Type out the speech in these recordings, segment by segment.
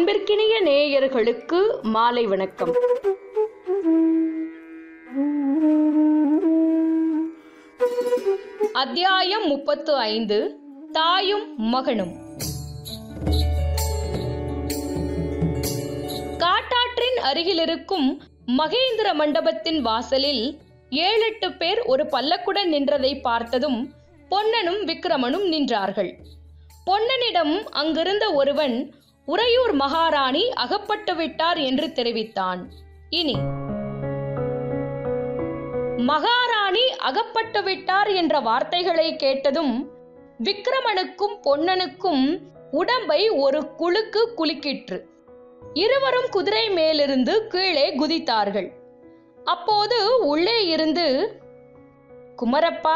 அன்பிற்கினிய நேயர்களுக்கு மாலை வணக்கம் அத்தியாயம் முப்பத்து ஐந்து தாயும் மகனும் காட்டாற்றின் அருகிலிருக்கும் மகேந்திர மண்டபத்தின் வாசலில் ஏழெட்டு பேர் ஒரு பல்லக்குடன் நின்றதை பார்த்ததும் பொன்னனும் விக்கிரமனும் நின்றார்கள் பொன்னனிடம் அங்கிருந்த ஒருவன் உறையூர் மகாராணி அகப்பட்டு விட்டார் என்று தெரிவித்தான் இனி மகாராணி அகப்பட்டு விட்டார் என்ற வார்த்தைகளை கேட்டதும் விக்கிரமனுக்கும் பொன்னனுக்கும் உடம்பை ஒரு குலுக்கு குலுக்கிற்று இருவரும் குதிரை மேலிருந்து கீழே குதித்தார்கள் அப்போது உள்ளே இருந்து குமரப்பா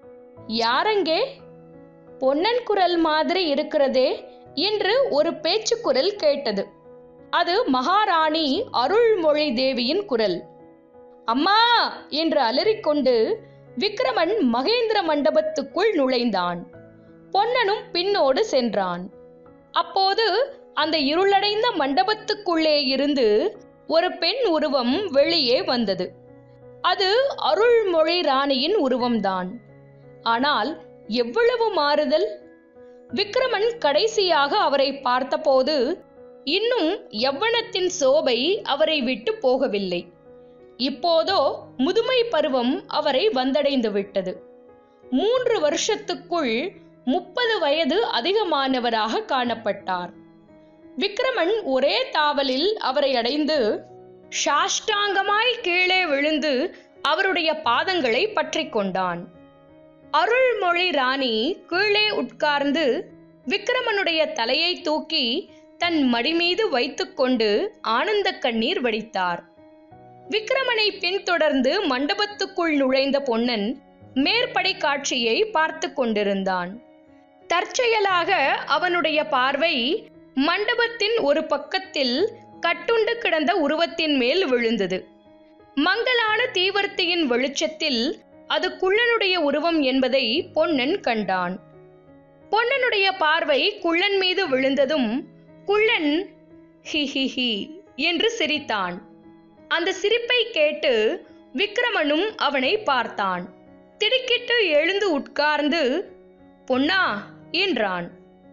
யாரங்கே பொன்னன் குரல் மாதிரி இருக்கிறதே என்று ஒரு பேச்சு குரல் கேட்டது அது மகாராணி அருள்மொழி தேவியின் குரல் அம்மா என்று அலறிக்கொண்டு விக்கிரமன் மகேந்திர மண்டபத்துக்குள் நுழைந்தான் பொன்னனும் பின்னோடு சென்றான் அப்போது அந்த இருளடைந்த மண்டபத்துக்குள்ளே இருந்து ஒரு பெண் உருவம் வெளியே வந்தது அது அருள்மொழி ராணியின் உருவம்தான் ஆனால் எவ்வளவு மாறுதல் விக்கிரமன் கடைசியாக அவரை பார்த்தபோது இன்னும் யவ்வனத்தின் சோபை அவரை விட்டு போகவில்லை இப்போதோ முதுமை பருவம் அவரை வந்தடைந்து விட்டது மூன்று வருஷத்துக்குள் முப்பது வயது அதிகமானவராக காணப்பட்டார் விக்ரமன் ஒரே தாவலில் அவரை அடைந்து சாஷ்டாங்கமாய் கீழே விழுந்து அவருடைய பாதங்களை பற்றி கொண்டான் அருள்மொழி ராணி கீழே உட்கார்ந்து விக்ரமனுடைய தலையை தூக்கி தன் மடி மீது வைத்துக்கொண்டு ஆனந்த கண்ணீர் வடித்தார் விக்ரமனை பின்தொடர்ந்து மண்டபத்துக்குள் நுழைந்த பொன்னன் மேற்படை காட்சியை பார்த்து கொண்டிருந்தான் தற்செயலாக அவனுடைய பார்வை மண்டபத்தின் ஒரு பக்கத்தில் கட்டுண்டு கிடந்த உருவத்தின் மேல் விழுந்தது மங்கலான தீவர்த்தியின் வெளிச்சத்தில் அது குள்ளனுடைய உருவம் என்பதை பொன்னன் கண்டான் பொன்னனுடைய பார்வை குள்ளன் மீது விழுந்ததும் குள்ளன் ஹி ஹி ஹி என்று சிரித்தான் அந்த சிரிப்பை கேட்டு விக்ரமனும் அவனை பார்த்தான் திடுக்கிட்டு எழுந்து உட்கார்ந்து பொன்னா என்றான்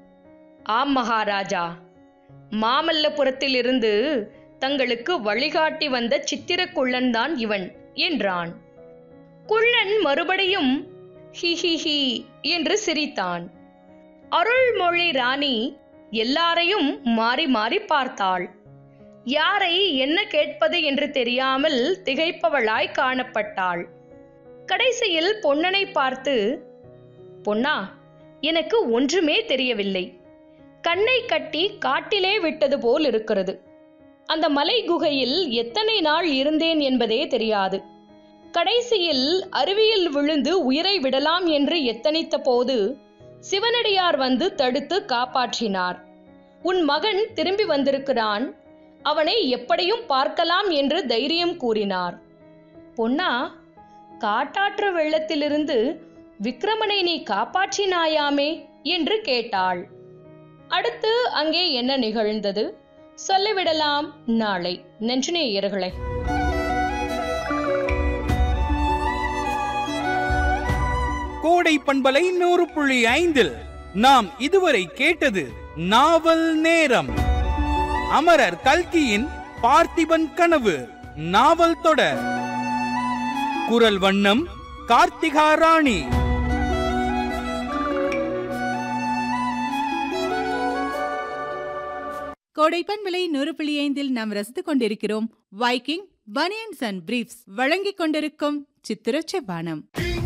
ஆம் மகாராஜா மாமல்லபுரத்திலிருந்து தங்களுக்கு வழிகாட்டி வந்த சித்திரக்குள்ளன் தான் இவன் என்றான் குள்ளன் மறுபடியும் ஹி ஹி ஹி என்று சிரித்தான் அருள்மொழி ராணி எல்லாரையும் மாறி மாறி பார்த்தாள் யாரை என்ன கேட்பது என்று தெரியாமல் திகைப்பவளாய் காணப்பட்டாள் கடைசியில் பொன்னனை பார்த்து பொன்னா எனக்கு ஒன்றுமே தெரியவில்லை கண்ணை கட்டி காட்டிலே விட்டது போல் இருக்கிறது அந்த மலை குகையில் எத்தனை நாள் இருந்தேன் என்பதே தெரியாது கடைசியில் அருவியில் விழுந்து உயிரை விடலாம் என்று எத்தனித்த போது சிவனடியார் வந்து தடுத்து காப்பாற்றினார் உன் மகன் திரும்பி வந்திருக்கிறான் அவனை எப்படியும் பார்க்கலாம் என்று தைரியம் கூறினார் பொன்னா காட்டாற்று வெள்ளத்திலிருந்து விக்ரமனை நீ காப்பாற்றினாயாமே என்று கேட்டாள் அடுத்து அங்கே என்ன நிகழ்ந்தது சொல்லிவிடலாம் நாளை நெஞ்சுநேயர்களே கோடை பண்பலை நூறு புள்ளி ஐந்தில் நாம் இதுவரை கேட்டது நாவல் நேரம் அமரர் கல்கியின் பார்த்திபன் கனவு நாவல் தொடர் குரல் வண்ணம் கார்த்திகா ராணி கோடைப்பன் விலை நூறு புள்ளி ஐந்தில் நாம் ரசித்துக் கொண்டிருக்கிறோம் வைக்கிங் பனியன்ஸ் அண்ட் பிரீஃப்ஸ் வழங்கிக் கொண்டிருக்கும் சித்திரச்ச பானம்